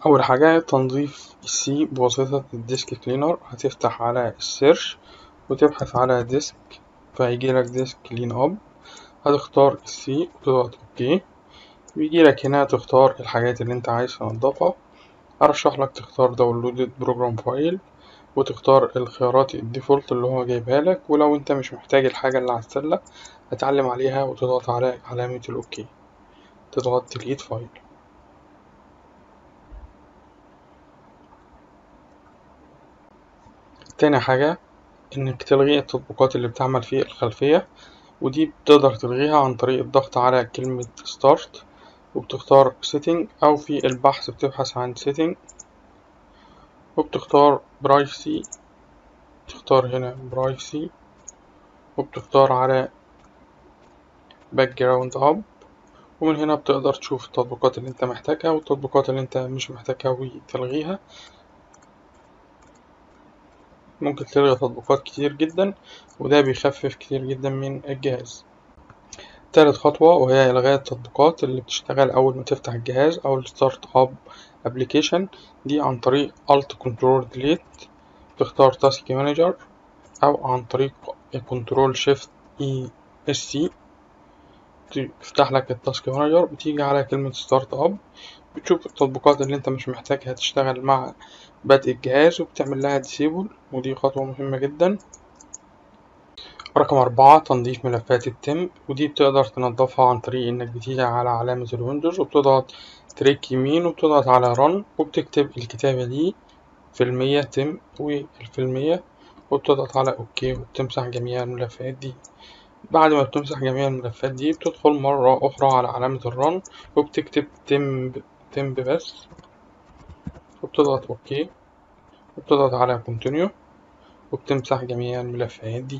أول حاجة تنظيف السي بواسطة الديسك كلينر هتفتح على السيرش وتبحث على ديسك فهيجيلك ديسك كلين أب هتختار السي وتضغط أوكي بيجيلك هنا تختار الحاجات اللي انت عايز تنضفها أرشح لك تختار داونلودد بروجرام فايل وتختار الخيارات الديفولت اللي هو جايبها لك ولو انت مش محتاج الحاجة اللي على السلة هتعلم عليها وتضغط على علامة الأوكي تضغط ديليت فايل تاني حاجة إنك تلغي التطبيقات اللي بتعمل في الخلفية ودي بتقدر تلغيها عن طريق الضغط على كلمة start وبتختار setting أو في البحث بتبحث عن setting وبتختار privacy تختار هنا privacy وبتختار على background up ومن هنا بتقدر تشوف التطبيقات اللي انت محتاجها والتطبيقات اللي انت مش محتاجها وتلغيها ممكن تلغي تطبيقات كتير جدا وده بيخفف كتير جدا من الجهاز تالت خطوة وهي إلغاء التطبيقات اللي بتشتغل أول ما تفتح الجهاز أو الستارت أب أبليكيشن دي عن طريق Alt Control Delete تختار تاسك مانجر أو عن طريق كنترول شيفت اي اس سي تفتح لك التاسك مانجر بتيجي على كلمة ستارت اب بتشوف التطبيقات اللي انت مش محتاجها تشتغل مع بدء الجهاز وبتعمل لها ديسيبل ودي خطوة مهمة جدا رقم أربعة تنظيف ملفات التم ودي بتقدر تنظفها عن طريق إنك بتيجي على علامة الويندوز وبتضغط تريك يمين وبتضغط على رن وبتكتب الكتابة دي في المية تم وفي المية وبتضغط على أوكي وبتمسح جميع الملفات دي بعد ما بتمسح جميع الملفات دي بتدخل مرة أخرى على علامة الرن وبتكتب تم تم بس وبتضغط أوكي وبتضغط على كونتينيو وبتمسح جميع الملفات دي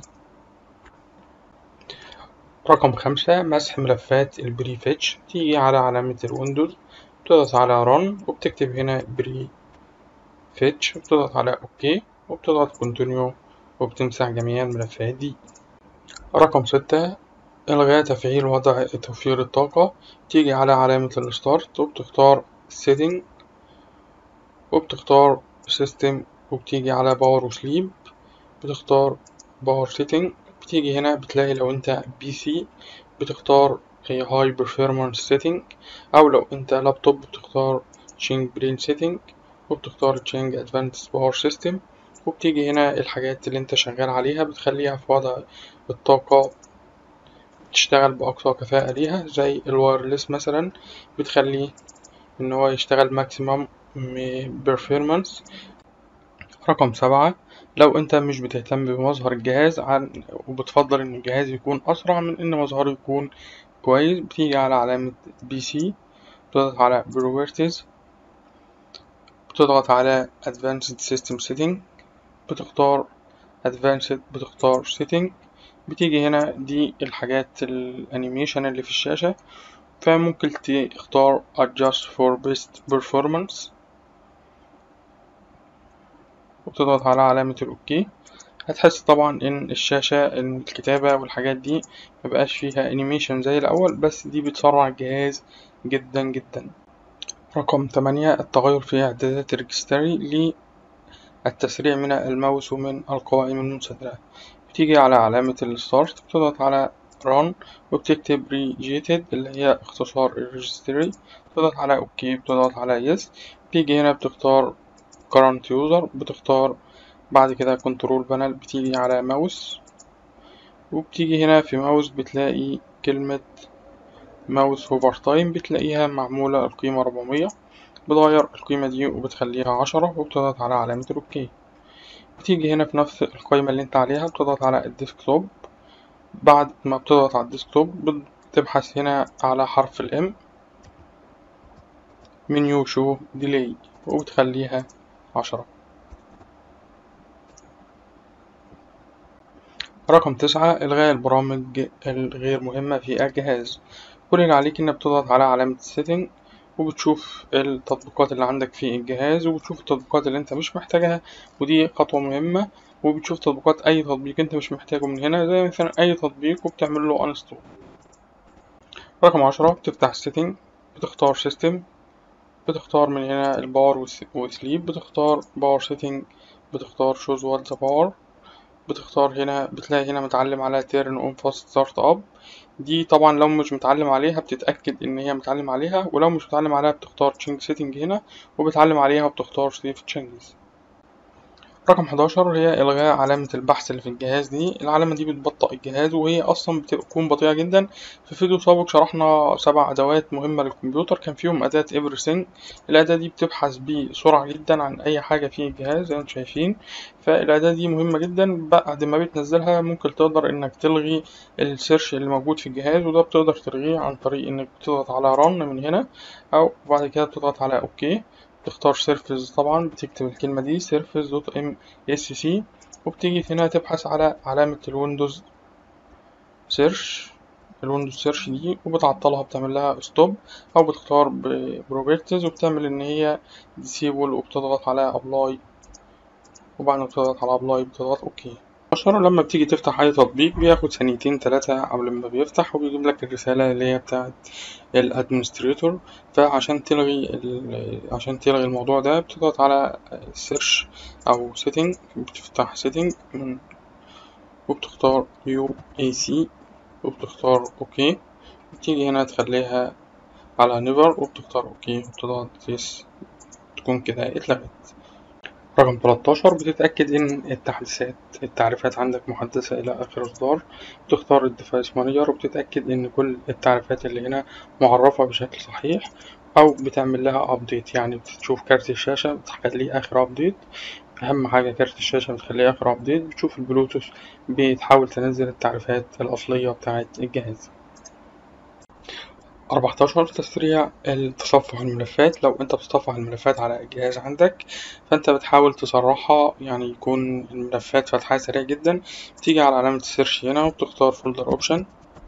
رقم خمسة مسح ملفات البري فيتش تيجي على علامة الويندوز بتضغط على رن وبتكتب هنا بري فيتش وبتضغط على اوكي وبتضغط كونتينيو وبتمسح جميع الملفات دي رقم ستة إلغاء تفعيل وضع توفير الطاقة تيجي على علامة الستارت وبتختار setting وبتختار system وبتيجي على باور وسليب بتختار باور setting بتيجي هنا بتلاقي لو انت بي سي بتختار هاي performance setting او لو انت لابتوب بتختار change brain setting وبتختار change advanced power system وبتيجي هنا الحاجات اللي انت شغال عليها بتخليها في وضع الطاقة تشتغل بأقصى كفاءة ليها زي الوايرلس مثلا بتخليه ان هو يشتغل ماكسيمم performance رقم سبعة لو انت مش بتهتم بمظهر الجهاز عن وبتفضل ان الجهاز يكون اسرع من ان مظهره يكون كويس بتيجي على علامة بي سي بتضغط على properties بتضغط على advanced system setting بتختار advanced بتختار setting بتيجي هنا دي الحاجات الانيميشن اللي في الشاشة فممكن تختار adjust for best performance وبتضغط على علامة الأوكي هتحس طبعا إن الشاشة إن الكتابة والحاجات دي مبقاش فيها انيميشن زي الأول بس دي بتسرع الجهاز جدا جدا رقم تمانية التغير في إعدادات الريجستري للتسريع من الماوس ومن القوائم المنسدلة بتيجي على علامة الستارت بتضغط على run وبتكتب rejected اللي هي اختصار الريجستري بتضغط على اوكي بتضغط على yes بتيجي هنا بتختار current user بتختار بعد كده كنترول بانل بتيجي على ماوس وبتيجي هنا في ماوس بتلاقي كلمة ماوس اوفر تايم بتلاقيها معمولة القيمة 400 بتغير القيمة دي وبتخليها عشرة وبتضغط على علامة الأوكي بتيجي هنا في نفس القائمة اللي انت عليها بتضغط على الديسكتوب بعد ما بتضغط على الديسكتوب بتبحث هنا على حرف الام منيو شو ديلي وبتخليها عشرة رقم تسعة إلغاء البرامج الغير مهمة في الجهاز كل اللي عليك إنك بتضغط على علامة setting وبتشوف التطبيقات اللي عندك في الجهاز وبتشوف التطبيقات اللي انت مش محتاجها ودي خطوة مهمة وبتشوف تطبيقات أي تطبيق انت مش محتاجه من هنا زي مثلا أي تطبيق وبتعمل له انستول رقم عشرة بتفتح setting بتختار system بتختار من هنا الباور وسليب بتختار باور سيتنج بتختار شوز وات ذا باور بتختار هنا بتلاقي هنا متعلم على تيرن اون فاست ستارت اب دي طبعا لو مش متعلم عليها بتتأكد ان هي متعلم عليها ولو مش متعلم عليها بتختار تشينج سيتنج هنا وبتعلم عليها وبتختار سيف تشينجز رقم 11 هي إلغاء علامة البحث اللي في الجهاز دي العلامة دي بتبطئ الجهاز وهي أصلا بتكون بطيئة جدا في فيديو سابق شرحنا سبع أدوات مهمة للكمبيوتر كان فيهم أداة everything الأداة دي بتبحث بسرعة جدا عن أي حاجة في الجهاز زي ما انتم شايفين فالأداة دي مهمة جدا بعد ما بتنزلها ممكن تقدر إنك تلغي السيرش اللي موجود في الجهاز وده بتقدر تلغيه عن طريق إنك بتضغط على run من هنا أو بعد كده بتضغط على أوكي تختار سيرفز طبعا بتكتب الكلمة دي سيرفز دوت ام اس سي وبتيجي هنا تبحث على علامة الويندوز سيرش الويندوز سيرش دي وبتعطلها بتعمل لها ستوب او بتختار بروبرتيز وبتعمل ان هي ديسيبل وبتضغط على ابلاي وبعد ما بتضغط على ابلاي بتضغط اوكي عشرة لما بتيجي تفتح أي تطبيق بياخد ثانيتين تلاتة قبل ما بيفتح وبيجيب لك الرسالة اللي هي بتاعت الادمنستريتور فعشان تلغي عشان تلغي الموضوع ده بتضغط على سيرش أو سيتنج بتفتح سيتنج وبتختار يو اي سي وبتختار اوكي بتيجي هنا تخليها على نيفر وبتختار اوكي وبتضغط يس تكون كده اتلغت رقم 13 بتتأكد إن التحديثات التعريفات عندك محدثة إلى آخر إصدار بتختار الديفايس مانجر وبتتأكد إن كل التعريفات اللي هنا معرفة بشكل صحيح أو بتعمل لها أبديت يعني بتشوف كارت الشاشة بتخليه آخر أبديت أهم حاجة كارت الشاشة بتخليه آخر أبديت بتشوف البلوتوث بتحاول تنزل التعريفات الأصلية بتاعة الجهاز 14 تسريع تصفح الملفات لو انت بتصفح الملفات على الجهاز عندك فانت بتحاول تسرعها يعني يكون الملفات فتحها سريع جدا تيجي على علامة السيرش هنا وبتختار فولدر اوبشن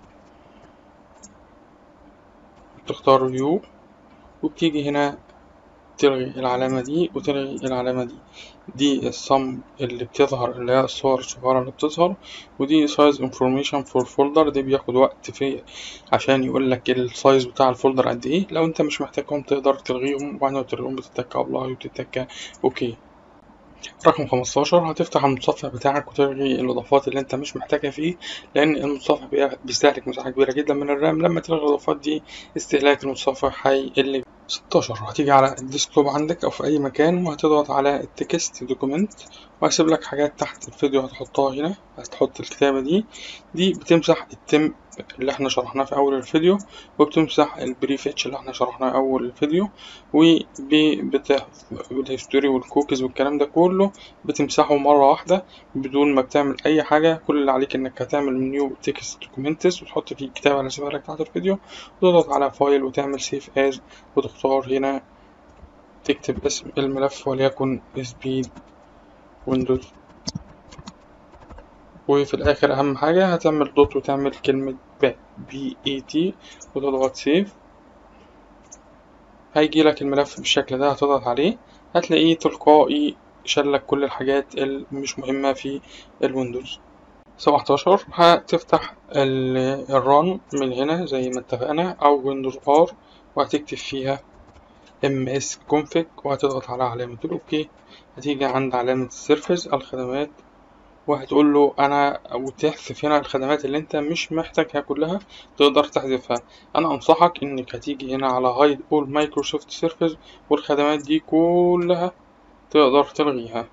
بتختار فيو وبتيجي هنا تلغي العلامة دي وتلغي العلامة دي دي الصم اللي بتظهر اللي هي الصور الصغيرة اللي بتظهر ودي سايز انفورميشن فور فولدر دي بياخد وقت في عشان يقول لك السايز بتاع الفولدر قد ايه لو انت مش محتاجهم تقدر تلغيهم وبعد ما تلغيهم بتتك ابلاي وتتك اوكي رقم 15 هتفتح المتصفح بتاعك وتلغي الإضافات اللي أنت مش محتاجها فيه لأن المتصفح بيستهلك مساحة كبيرة جدا من الرام لما تلغي الإضافات دي استهلاك المتصفح هيقل 16 هتيجي على الديسكتوب عندك أو في أي مكان وهتضغط على التكست دوكيمنت وهسيب لك حاجات تحت الفيديو هتحطها هنا هتحط الكتابة دي دي بتمسح التم اللي احنا شرحناه في أول الفيديو وبتمسح البريفيتش اللي احنا شرحناه أول الفيديو والهيستوري والكوكيز والكلام ده كله بتمسحه مرة واحدة بدون ما بتعمل أي حاجة كل اللي عليك إنك هتعمل نيو تكست دوكيومنتس وتحط فيه الكتابة اللي هسيبها لك تحت الفيديو وتضغط على فايل وتعمل سيف از وتختار هنا تكتب اسم الملف وليكن سبيد ويندوز وفي الآخر أهم حاجة هتعمل دوت وتعمل كلمة بي اي تي وتضغط سيف هيجي لك الملف بالشكل ده هتضغط عليه هتلاقيه تلقائي شلك كل الحاجات المش مهمة في الويندوز 17 هتفتح الران من هنا زي ما اتفقنا أو ويندوز ار وهتكتب فيها ms config وهتضغط على علامة الأوكي هتيجي عند علامة السيرفس الخدمات وهتقول له أنا وتحذف هنا الخدمات اللي أنت مش محتاجها كلها تقدر تحذفها أنا أنصحك إنك هتيجي هنا على هايد أول مايكروسوفت سيرفس والخدمات دي كلها تقدر تلغيها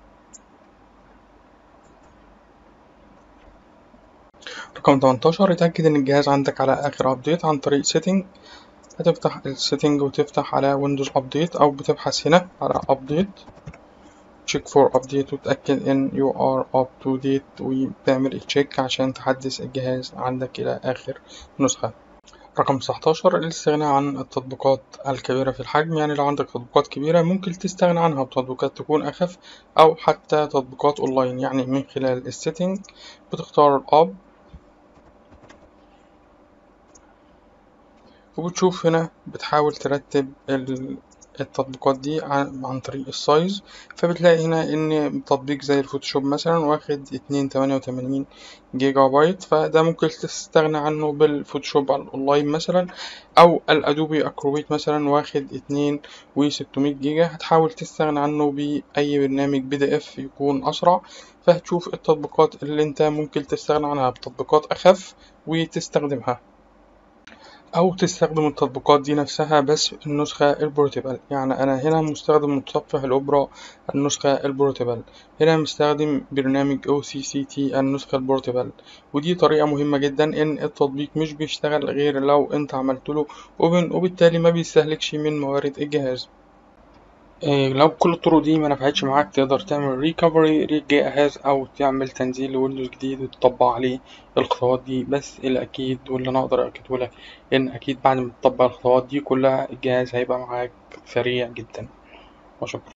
رقم 18 اتأكد إن الجهاز عندك على آخر أبديت عن طريق سيتنج هتفتح السيتنج وتفتح على ويندوز أبديت أو بتبحث هنا على أبديت check for update وتأكد إن you are up to date وبتعمل تشيك عشان تحدث الجهاز عندك إلى آخر نسخة رقم 19 الاستغناء عن التطبيقات الكبيرة في الحجم يعني لو عندك تطبيقات كبيرة ممكن تستغنى عنها بتطبيقات تكون أخف أو حتى تطبيقات أونلاين يعني من خلال السيتنج بتختار الأب وبتشوف هنا بتحاول ترتب التطبيقات دي عن عن طريق السايز فبتلاقي هنا إن تطبيق زي الفوتوشوب مثلا واخد اتنين تمانية وتمانين جيجا بايت فده ممكن تستغنى عنه بالفوتوشوب على الأونلاين مثلا أو الأدوبي أكروبيت مثلا واخد اتنين وستمية جيجا هتحاول تستغنى عنه بأي برنامج بي دي إف يكون أسرع فهتشوف التطبيقات اللي انت ممكن تستغنى عنها بتطبيقات أخف وتستخدمها أو تستخدم التطبيقات دي نفسها بس النسخة البورتبل يعني أنا هنا مستخدم متصفح الأوبرا النسخة البورتبل هنا مستخدم برنامج OCCT النسخة البورتبل ودي طريقة مهمة جدا إن التطبيق مش بيشتغل غير لو أنت عملت له أوبن وبالتالي ما بيستهلكش من موارد الجهاز إيه، لو كل الطرق دي ما نفعتش معاك تقدر تعمل ريكفري للجهاز او تعمل تنزيل لويندوز جديد وتطبق عليه الخطوات دي بس الاكيد واللي انا اقدر اكده لك ان اكيد بعد ما تطبق الخطوات دي كلها الجهاز هيبقى معاك سريع جدا وشكرا